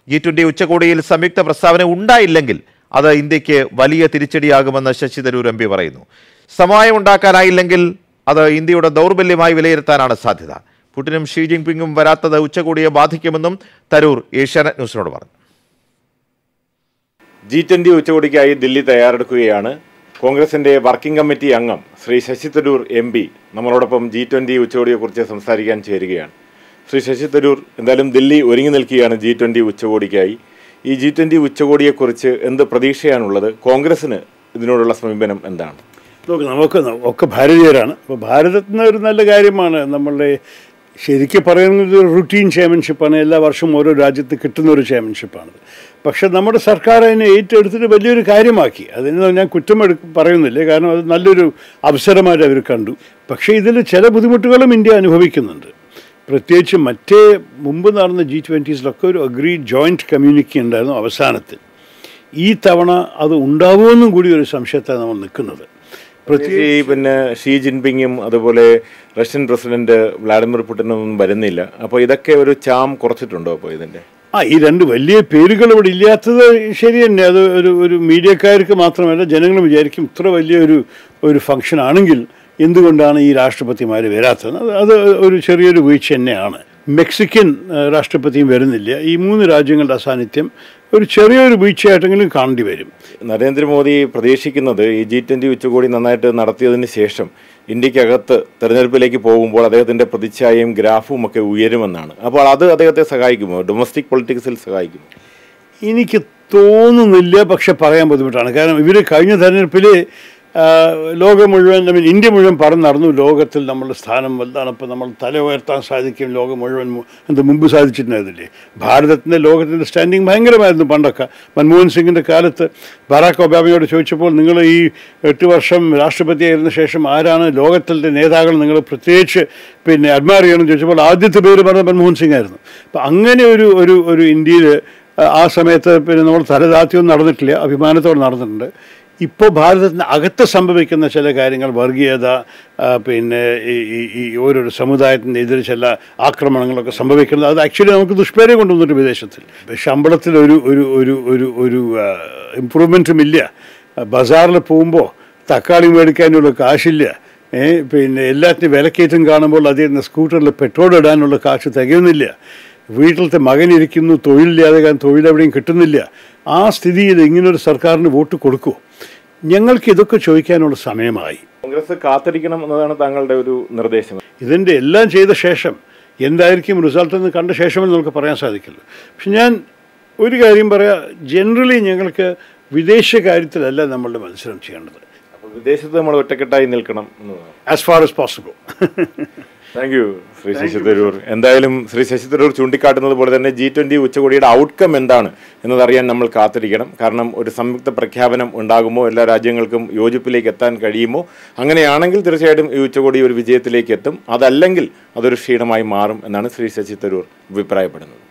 G twenty ഉച്ചകോടിയിൽ സംയുക്ത പ്രസ്താവന ഉണ്ടായില്ലെങ്കിൽ അത് ഇന്ത്യക്ക് വലിയ തിരിച്ചടിയാകുമെന്ന് ശശി തരൂർ എം പി പറയുന്നു സമവായം ഉണ്ടാക്കാനായില്ലെങ്കിൽ അത് ഇന്ത്യയുടെ ദൗർബല്യമായി വിലയിരുത്താനാണ് സാധ്യത പുടിനും ഷീ ജിൻപിങ്ങും വരാത്തത് ഉച്ചകോടിയെ ബാധിക്കുമെന്നും തരൂർ ഏഷ്യാനെറ്റ് ന്യൂസിനോട് പറഞ്ഞു ജി ട്വന്റി ഉച്ചകോടിക്കായി ദില്ലി തയ്യാറെടുക്കുകയാണ് കോൺഗ്രസിന്റെ വർക്കിംഗ് കമ്മിറ്റി അംഗം ശ്രീ ശശി തരൂർ എം പി നമ്മളോടൊപ്പം ജി ട്വന്റി ഉച്ചകോടിയെക്കുറിച്ച് സംസാരിക്കാൻ ചേരുകയാണ് ശ്രീ ശശി തരൂർ എന്തായാലും ദില്ലി ഒരുങ്ങി നിൽക്കുകയാണ് ജി ട്വന്റി ഉച്ചകോടിക്കായി ഈ ജി ട്വന്റി ഉച്ചകോടിയെക്കുറിച്ച് എന്ത് പ്രതീക്ഷയാണുള്ളത് കോൺഗ്രസിന് ഇതിനോടുള്ള സമീപനം എന്താണ് നോക്ക് നമുക്ക് ന- ഒക്കെ ഭാരതീയരാണ് അപ്പോൾ ഭാരതത്തിന് ഒരു നല്ല കാര്യമാണ് നമ്മളുടെ ശരിക്കും പറയുന്നത് ഒരു റുട്ടീൻ ചെയർമാൻഷിപ്പാണ് എല്ലാ വർഷവും ഓരോ രാജ്യത്ത് കിട്ടുന്ന ഒരു ചെയർമാൻഷിപ്പാണ് പക്ഷെ നമ്മുടെ സർക്കാർ അതിനെ ഏറ്റെടുത്തിട്ട് വലിയൊരു കാര്യമാക്കി അതിന് ഞാൻ കുറ്റം എടു പറയുന്നില്ല കാരണം അത് നല്ലൊരു അവസരമായിട്ട് അവർ കണ്ടു പക്ഷേ ഇതിൽ ചില ബുദ്ധിമുട്ടുകളും ഇന്ത്യ അനുഭവിക്കുന്നുണ്ട് പ്രത്യേകിച്ച് മറ്റേ മുമ്പ് നടന്ന ജി ട്വൻറ്റീസിലൊക്കെ ഒരു അഗ്രീഡ് ജോയിൻറ്റ് കമ്മ്യൂണിറ്റി ഉണ്ടായിരുന്നു അവസാനത്തിൽ ഈ തവണ അത് ഉണ്ടാവുമെന്നും കൂടി ഒരു സംശയത്താണ് നമ്മൾ നിൽക്കുന്നത് പ്രത്യേകിച്ച് ഈ പിന്നെ ഷീ ജിൻപിങ്ങും അതുപോലെ റഷ്യൻ പ്രസിഡന്റ് വ്ളാഡിമിർ പുടിനൊന്നും വരുന്നില്ല അപ്പോൾ ഇതൊക്കെ ഒരു ചാം കുറച്ചിട്ടുണ്ടോ അപ്പോൾ ഇതിന്റെ ആ ഈ രണ്ട് വലിയ പേരുകൾ ഇവിടെ ഇല്ലാത്തത് ശരി തന്നെ അത് ഒരു ഒരു മീഡിയക്കാർക്ക് മാത്രമല്ല ജനങ്ങൾ വിചാരിക്കും ഇത്ര വലിയൊരു ഒരു ഫംഗ്ഷൻ ആണെങ്കിൽ എന്തുകൊണ്ടാണ് ഈ രാഷ്ട്രപതിമാർ വരാത്തത് അത് അത് ഒരു ചെറിയൊരു വീഴ്ച തന്നെയാണ് മെക്സിക്കൻ ആ, രാഷ്ട്രപതിയും വരുന്നില്ല ഈ മൂന്ന് രാജ്യങ്ങളുടെ അസാന്നിധ്യം ഒരു ചെറിയൊരു വീഴ്ചയായിട്ടെങ്കിലും കാണേണ്ടി വരും നരേന്ദ്രമോദി പ്രതീക്ഷിക്കുന്നത് ഈ ജി ട്വന്റി ഉച്ചകോടി നന്നായിട്ട് നടത്തിയതിന് ശേഷം ഇന്ത്യക്കകത്ത് തെരഞ്ഞെടുപ്പിലേക്ക് പോകുമ്പോൾ അദ്ദേഹത്തിന്റെ പ്രതിച്ഛായയും ഗ്രാഫും ഒക്കെ ഉയരുമെന്നാണ് അപ്പോൾ അത് അദ്ദേഹത്തെ സഹായിക്കുമോ ഡൊമസ്റ്റിക് പൊളിറ്റിക്സിൽ സഹായിക്കുമോ എനിക്ക് തോന്നുന്നില്ല പക്ഷെ പറയാൻ ബുദ്ധിമുട്ടാണ് കാരണം ഇവർ കഴിഞ്ഞ തെരഞ്ഞെടുപ്പിൽ ലോകം മുഴുവൻ I mean, ഇന്ത്യ മുഴുവൻ പറഞ്ഞു നടന്നു ലോകത്തിൽ നമ്മളുടെ സ്ഥാനം വലുതാണ് അപ്പോൾ നമ്മൾ തല ഉയർത്താൻ സാധിക്കും ലോകം മുഴുവൻ മു- എന്ത് മുമ്പ് സാധിച്ചിട്ടുണ്ടായിരുന്നില്ലേ ഭാരതത്തിൻ്റെ ലോകത്തിൻ്റെ സ്റ്റാൻഡിങ് ഭയങ്കരമായിരുന്നു പണ്ടൊക്കെ മൻമോഹൻ സിംഗിൻ്റെ കാലത്ത് ബറാക്ക് ഒബാമയോട് ചോദിച്ചപ്പോൾ നിങ്ങൾ ഈ എട്ട് വർഷം രാഷ്ട്രപതിയായിരുന്ന ശേഷം ആരാണ് ലോകത്തിൻ്റെ നേതാക്കൾ നിങ്ങൾ പ്രത്യേകിച്ച് പിന്നെ അഡ്മയർ ചെയ്യണമെന്ന് ചോദിച്ചപ്പോൾ ആദ്യത്തെ പേര് പറഞ്ഞത് മൻമോഹൻ സിംഗ് ആയിരുന്നു അപ്പോൾ അങ്ങനെ ഒരു ഒരു ഒരു ഇന്ത്യയിൽ ആ സമയത്ത് പിന്നെ നമ്മൾ തലതാത്യമൊന്നും നടന്നിട്ടില്ല അഭിമാനത്തോടെ നടന്നിട്ടുണ്ട് ഇപ്പോൾ ഭാരതത്തിന് അകത്ത് സംഭവിക്കുന്ന ചില കാര്യങ്ങൾ വർഗീയത ആ, പിന്നെ ഈ ഈ- ഈ ഓരോരോ സമുദായത്തിൻ്റെ എതിരെ ചില ആക്രമണങ്ങളൊക്കെ സംഭവിക്കുന്നത് അത് ആക്ച്വലി നമുക്ക് ദുഷ്പേരെ കൊണ്ടുവന്നിട്ട് വിദേശത്തിൽ ശമ്പളത്തിൽ ഒരു ഒരു ഒരു ഒരു ഒരു ഇമ്പ്രൂവ്മെൻറ്റും ഇല്ല ബസാറിൽ പോകുമ്പോൾ തക്കാളി മേടിക്കാനുള്ള കാശില്ല ഏ, പിന്നെ എല്ലാത്തിനും വിലക്കയറ്റം കാണുമ്പോൾ അതിൽ നിന്ന് സ്കൂട്ടറിൽ പെട്രോൾ ഇടാനുള്ള കാശ് തികയുന്നില്ല വീട്ടിലത്തെ മകനിരിക്കുന്നു തൊഴിലില്ലാതെ കാരണം തൊഴിലെവിടെയും കിട്ടുന്നില്ല ആ സ്ഥിതിയിൽ ഇങ്ങനൊരു സർക്കാരിന് വോട്ട് കൊടുക്കൂ ഞങ്ങൾക്ക് ഇതൊക്കെ ചോദിക്കാനുള്ള സമയമായി കോൺഗ്രസ് കാത്തിരിക്കണം എന്നതാണ് താങ്കളുടെ ഒരു നിർദ്ദേശം ഇതിൻ്റെ എല്ലാം ചെയ്ത ശേഷം എന്തായിരിക്കും റിസൾട്ട് എന്ന് കണ്ട ശേഷമേ നമുക്ക് പറയാൻ സാധിക്കുള്ളൂ പക്ഷെ ഞാൻ ഒരു കാര്യം പറയാം ജനറലി ഞങ്ങൾക്ക് വിദേശ കാര്യത്തിലല്ല നമ്മളുടെ മത്സരം ചെയ്യേണ്ടത് അപ്പോൾ വിദേശത്ത് നമ്മൾ ഒറ്റക്കെട്ടായി നിൽക്കണം എന്നതാണ് as far as possible thank you Shri Shashi Tharoor എന്തായാലും ശ്രീ ശശി തരൂർ ചൂണ്ടിക്കാട്ടുന്നത് പോലെ തന്നെ ജി ട്വന്റി ഉച്ചകോടിയുടെ ഔട്ട്കം എന്താണ് എന്നതറിയാൻ നമ്മൾ കാത്തിരിക്കണം കാരണം ഒരു സംയുക്ത പ്രഖ്യാപനം ഉണ്ടാകുമോ എല്ലാ രാജ്യങ്ങൾക്കും യോജിപ്പിലേക്ക് എത്താൻ കഴിയുമോ അങ്ങനെയാണെങ്കിൽ തീർച്ചയായിട്ടും ഈ ഉച്ചകോടി ഒരു വിജയത്തിലേക്ക് എത്തും അതല്ലെങ്കിൽ അതൊരു ക്ഷീണമായി മാറും എന്നാണ് ശ്രീ ശശി തരൂർ അഭിപ്രായപ്പെടുന്നത്